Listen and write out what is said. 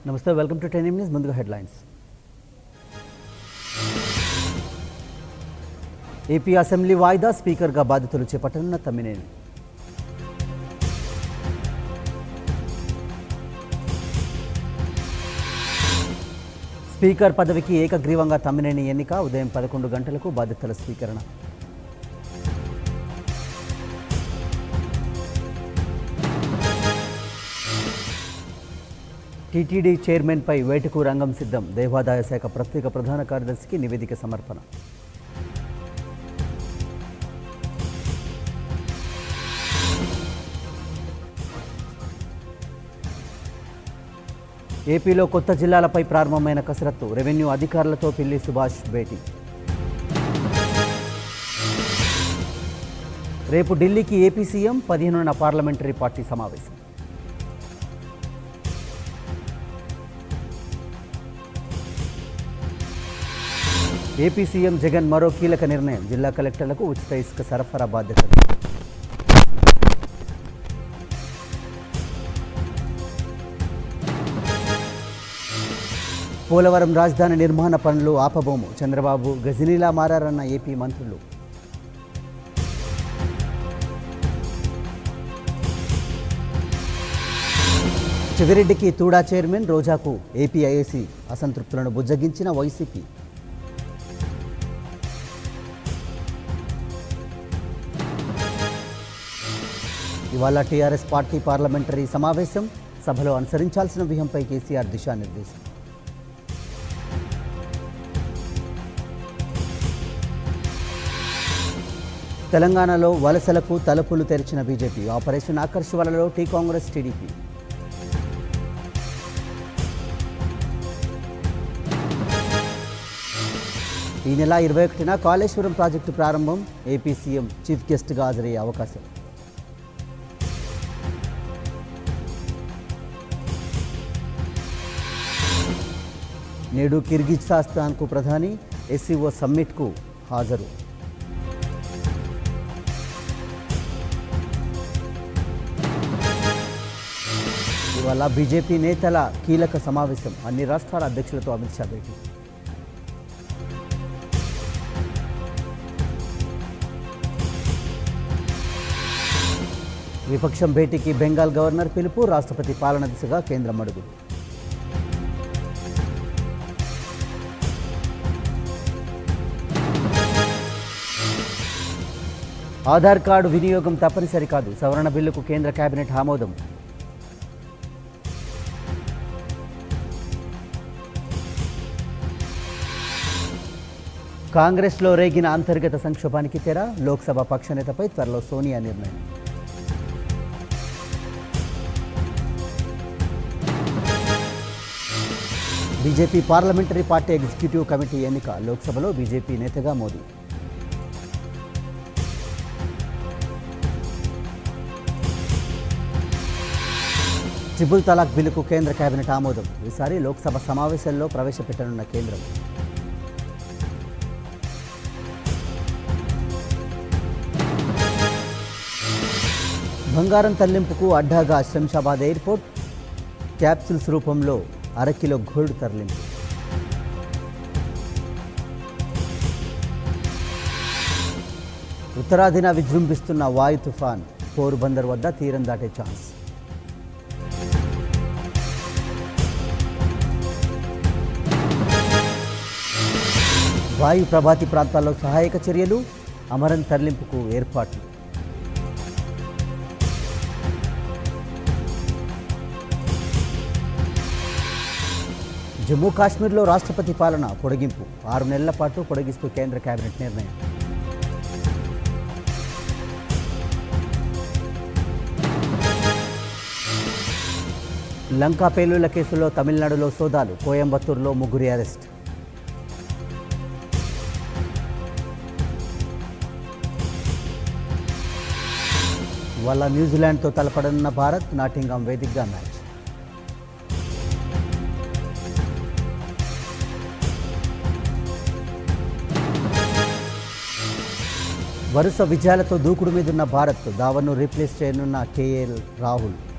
నమస్తే welcome to ten news ముందుగా headlines AP assembly వాయిదా స్పీకర్గా బాధ్యతలు చేపట్టనున్న తమ్మినేని స్పీకర్ పదవికి ఏకగ్రీవంగా తమ్మినేని ఎన్నిక ఉదయం పదకొండు గంటలకు బాధ్యతల స్వీకరణ టీటీడీ చైర్మన్పై వేటుకు రంగం సిద్ధం దేవాదాయ శాఖ ప్రత్యేక ప్రధాన కార్యదర్శికి నివేదిక సమర్పణ ఏపీలో కొత్త జిల్లాలపై ప్రారంభమైన కసరత్తు రెవెన్యూ అధికారులతో పిల్లి సుభాష్ భేటీ రేపు ఢిల్లీకి ఏపీ సీఎం పదిహేనున పార్లమెంటరీ పార్టీ సమావేశం ఏపీ సీఎం జగన్ మరో కీలక నిర్ణయం జిల్లా కలెక్టర్లకు ఉచిత ఇసుక సరఫరా బాధ్యతలు పోలవరం రాజధాని నిర్మాణ పనులు ఆపబోము చంద్రబాబు గజనీలా మారారన్న ఏపీ మంత్రులు చివిరెడ్డికి తూడా చైర్మన్ రోజాకు ఏపీఐఏసీ అసంతృప్తులను బుజ్జగించిన వైసీపీ ఇవాళ టీఆర్ఎస్ పార్టీ పార్లమెంటరీ సమావేశం సభలో అనుసరించాల్సిన వ్యూహంపై కేసీఆర్ దిశానిర్దేశం తెలంగాణలో వలసలకు తలుపులు తెరిచిన బీజేపీ ఆపరేషన్ ఆకర్ష్ వలలో టీ కాంగ్రెస్ టీడీపీ ఈ నెల ఇరవై ఒకటిన కాళేశ్వరం ప్రాజెక్టు ప్రారంభం ఏపీ సీఎం చీఫ్ గెస్ట్గా హాజరయ్యే అవకాశం నేడు కిర్గిజ్స్థాన్కు ప్రధాని ఎస్సీఓ సమ్మిట్కు హాజరు ఇవాళ బీజేపీ నేతల కీలక సమావేశం అన్ని రాష్ట్రాల అధ్యక్షులతో అమిత్ షా భేటీ విపక్షం భేటీకి బెంగాల్ గవర్నర్ పిలుపు రాష్ట్రపతి పాలన దిశగా కేంద్రం అడుగులు ఆధార్ కార్డు వినియోగం తప్పనిసరి కాదు సవరణ బిల్లుకు కేంద్ర కేబినెట్ ఆమోదం కాంగ్రెస్లో రేగిన అంతర్గత సంక్షోభానికి తెర లోక్సభ పక్షనేతపై త్వరలో సోనియా నిర్ణయం BJP parliamentary party executive committee ఎన్నిక లోక్సభలో బీజేపీ నేతగా మోదీ ట్రిపుల్ తలాక్ బిల్లుకు కేంద్ర కేబినెట్ ఆమోదం ఈసారి లోక్సభ సమావేశాల్లో ప్రవేశపెట్టనున్న కేంద్రం బంగారం తరలింపుకు అడ్డాగా శంషాబాద్ ఎయిర్పోర్ట్ క్యాప్సూల్స్ రూపంలో అరకిలో గోల్డ్ తరలింపు ఉత్తరాదిన విజృంభిస్తున్న వాయు తుఫాన్ పోరుబందర్ వద్ద తీరం దాటే ఛాన్స్ వాయు ప్రభాతి ప్రాంతాల్లో సహాయక చర్యలు అమరన్ తరలింపుకు ఏర్పాట్లు జమ్మూ కాశ్మీర్లో రాష్ట్రపతి పాలన పొడిగింపు ఆరు నెలల పాటు పొడిగిస్తూ కేంద్ర కేబినెట్ నిర్ణయం లంకా పేలుళ్ల కేసులో తమిళనాడులో సోదాలు కోయంబత్తూరులో ముగ్గురి అరెస్ట్ వాళ్ళ న్యూజిలాండ్తో తలపడనున్న భారత్ నాటింగాం వేదికగా మ్యాచ్ వరుస విజయాలతో దూకుడు మీదున్న భారత్ ధావన్ను రీప్లేస్ చేయనున్న కేఎల్ రాహుల్